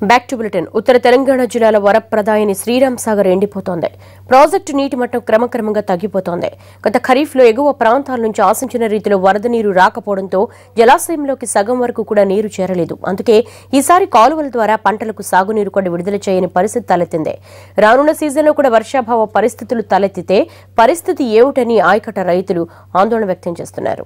back to bulletin ఉత్తర తెలంగాణ జిల్లాల వరప్రదాయని శ్రీరామ్ సాగర్ ఎండిపోతోంది ప్రాజెక్టు నీటి మట్టం క్రమక్రమంగా తగ్గిపోతోంది గత ఖరీఫ్లో ఎగువ ప్రాంతాల నుంచి ఆశించిన రీతిలో వరద నీరు రాకపోవడంతో జలాశయంలోకి సగం వరకు కూడా నీరు చేరలేదు అందుకే ఈసారి కాలువల ద్వారా పంటలకు సాగునీరు కూడా విడుదల చేయని పరిస్థితి తలెత్తింది రానున్న సీజన్లో కూడా వర్షాభావ పరిస్థితులు తలెత్తితే పరిస్థితి ఏమిటని ఆయకట్ట రైతులు ఆందోళన వ్యక్తం చేస్తున్నారు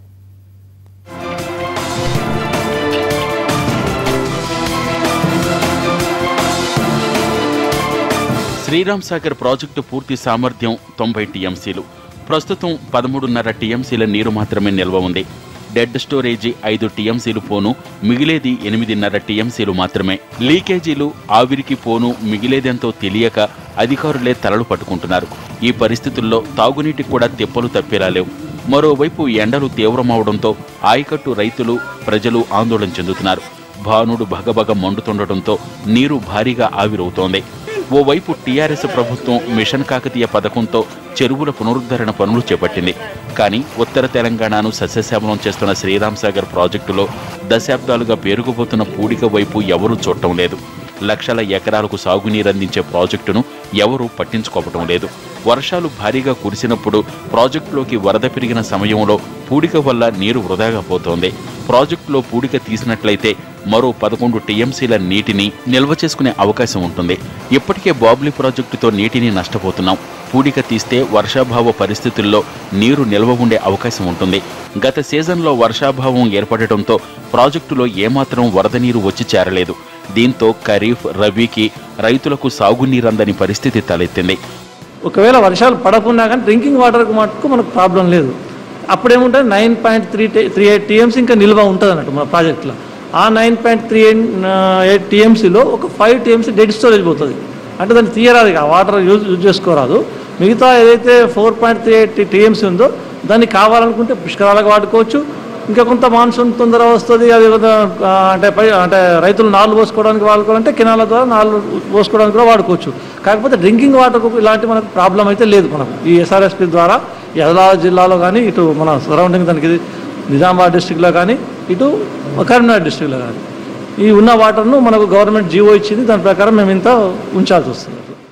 శ్రీరామ్ సాగర్ ప్రాజెక్టు పూర్తి సామర్థ్యం తొంభై టీఎంసీలు ప్రస్తుతం పదమూడున్నర టీఎంసీల నీరు మాత్రమే నిల్వ ఉంది డెడ్ స్టోరేజీ ఐదు టీఎంసీలు పోను మిగిలేది ఎనిమిదిన్నర టీఎంసీలు మాత్రమే లీకేజీలు ఆవిరికి పోను మిగిలేదెంతో తెలియక అధికారులే తలలు పట్టుకుంటున్నారు ఈ పరిస్థితుల్లో తాగునీటికి కూడా తిప్పలు తప్పేలా లేవు మరోవైపు ఎండలు తీవ్రమవడంతో ఆయకట్టు రైతులు ప్రజలు ఆందోళన చెందుతున్నారు భానుడు భగభగ మండుతుండటంతో నీరు భారీగా ఆవిరవుతోంది ఓవైపు టీఆర్ఎస్ ప్రభుత్వం మిషన్ కాకతీయ పథకంతో చెరువుల పునరుద్ధరణ పనులు చేపట్టింది కానీ ఉత్తర తెలంగాణను సస్యశ్యామలం చేస్తున్న శ్రీరామ్ సాగర్ ప్రాజెక్టులో దశాబ్దాలుగా పేరుకుపోతున్న పూడిక వైపు ఎవరూ చూడటం లేదు లక్షల ఎకరాలకు సాగునీరందించే ప్రాజెక్టును ఎవరూ పట్టించుకోవటం లేదు వర్షాలు భారీగా కురిసినప్పుడు ప్రాజెక్టులోకి వరద పెరిగిన సమయంలో పూడిక వల్ల నీరు వృధాగా పోతోంది ప్రాజెక్టులో పూడిక తీసినట్లయితే మరో పదకొండు టీఎంసీల నీటిని నిల్వ చేసుకునే అవకాశం ఉంటుంది ఇప్పటికే బాబ్లీ ప్రాజెక్టుతో నీటిని నష్టపోతున్నాం పూడిక తీస్తే వర్షాభావ పరిస్థితుల్లో నీరు నిల్వ ఉండే అవకాశం ఉంటుంది గత సీజన్లో వర్షాభావం ఏర్పడటంతో ప్రాజెక్టులో ఏమాత్రం వరద నీరు వచ్చి చేరలేదు దీంతో ఖరీఫ్ రబీకి రైతులకు సాగునీరందని పరిస్థితి తలెత్తింది ఒకవేళ వర్షాలు పడకున్నా కానీ డ్రింకింగ్ వాటర్కి మటుకు మనకు ప్రాబ్లం లేదు అప్పుడేముంటుంది nine point three three eight TMC ఇంకా నిల్వ ఉంటుంది అన్నట్టు మన ప్రాజెక్ట్లో ఆ నైన్ పాయింట్ త్రీ ఎయిట్ టీఎంసీలో ఒక ఫైవ్ టీఎంసీ డెడ్ స్టోరేజ్ పోతుంది అంటే దాన్ని తీయరాదు ఇక వాటర్ యూజ్ యూజ్ చేసుకోరాదు మిగతా ఏదైతే four point three eight TMC ఉందో దాన్ని కావాలనుకుంటే పుష్కరాలకు వాడుకోవచ్చు ఇంకా కొంత మాన్సూన్ తొందర వస్తుంది అది కొంత, ఆ, అంటే పై అంటే రైతులు నాళ్ళు పోసుకోవడానికి వాడుకోవాలంటే కెనాల ద్వారా నాళ్ళు పోసుకోవడానికి కూడా వాడుకోవచ్చు కాకపోతే డ్రింకింగ్ వాటర్ ఇలాంటి మనకు ప్రాబ్లం అయితే లేదు మనకు ఈ ఎస్ఆర్ఎస్పి ద్వారా ఈ ఆదిలాబాద్ జిల్లాలో కానీ ఇటు మన సరౌండింగ్ దానికి నిజామాబాద్ డిస్టిక్లో కానీ ఇటు కరీంనగర్ డిస్టిక్లో కానీ ఈ ఉన్న వాటర్ను మనకు గవర్నమెంట్ జీవో ఇచ్చింది దాని ప్రకారం మేము ఇంత ఉంచాల్సి వస్తుంది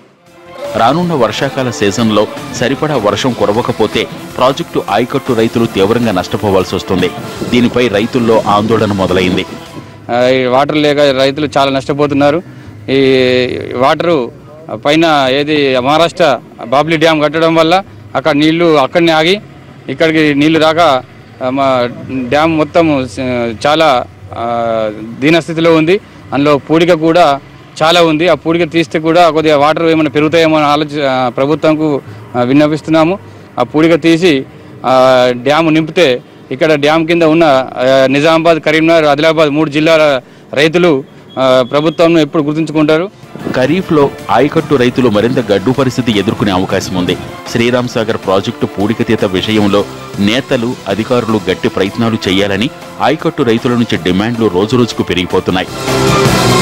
రానున్న వర్షాకాల సీజన్లో సరిపడా వర్షం కురవకపోతే ప్రాజెక్టు ఆయకట్టు రైతులు తీవ్రంగా నష్టపోవాల్సి వస్తుంది దీనిపై రైతుల్లో ఆందోళన మొదలైంది ఆ, ఈ వాటర్ లేక రైతులు చాలా నష్టపోతున్నారు ఈ వాటరు పైన ఏది మహారాష్ట్ర బాబ్లీ డ్యామ్ కట్టడం వల్ల అక్కడ నీళ్లు అక్కడనే ఆగి ఇక్కడికి నీళ్లు రాక ఆ, మా డ్యామ్ మొత్తం స- చాలా ఆ, దీనస్థితిలో ఉంది అందులో పూడిక కూడా చాలా ఉంది ఆ పూడిక తీస్తే కూడా కొద్దిగా వాటర్ ఏమైనా పెరుగుతాయేమో అని ఆలోచి ఆ, ప్రభుత్వంకు ఆ, విన్నపిస్తున్నాము ఆ పూడిక తీసి ఆ, డ్యామ్ నింపితే ఇక్కడ డ్యామ్ కింద ఉన్న ఆ, నిజామాబాద్ కరీంనగర్ ఆదిలాబాద్ మూడు జిల్లాల రైతులు ఆ, ప్రభుత్వంను ఎప్పుడు గుర్తుంచుకుంటారు ఖరీఫ్లో ఆయకట్టు రైతులు మరింత గడ్డు పరిస్థితి ఎదుర్కొనే అవకాశం ఉంది శ్రీరామ్ సాగర్ ప్రాజెక్టు పూడికతీత విషయంలో నేతలు అధికారులు గట్టి ప్రయత్నాలు చేయాలని ఆయకట్టు రైతుల నుంచి డిమాండ్లు రోజురోజుకు పెరిగిపోతున్నాయి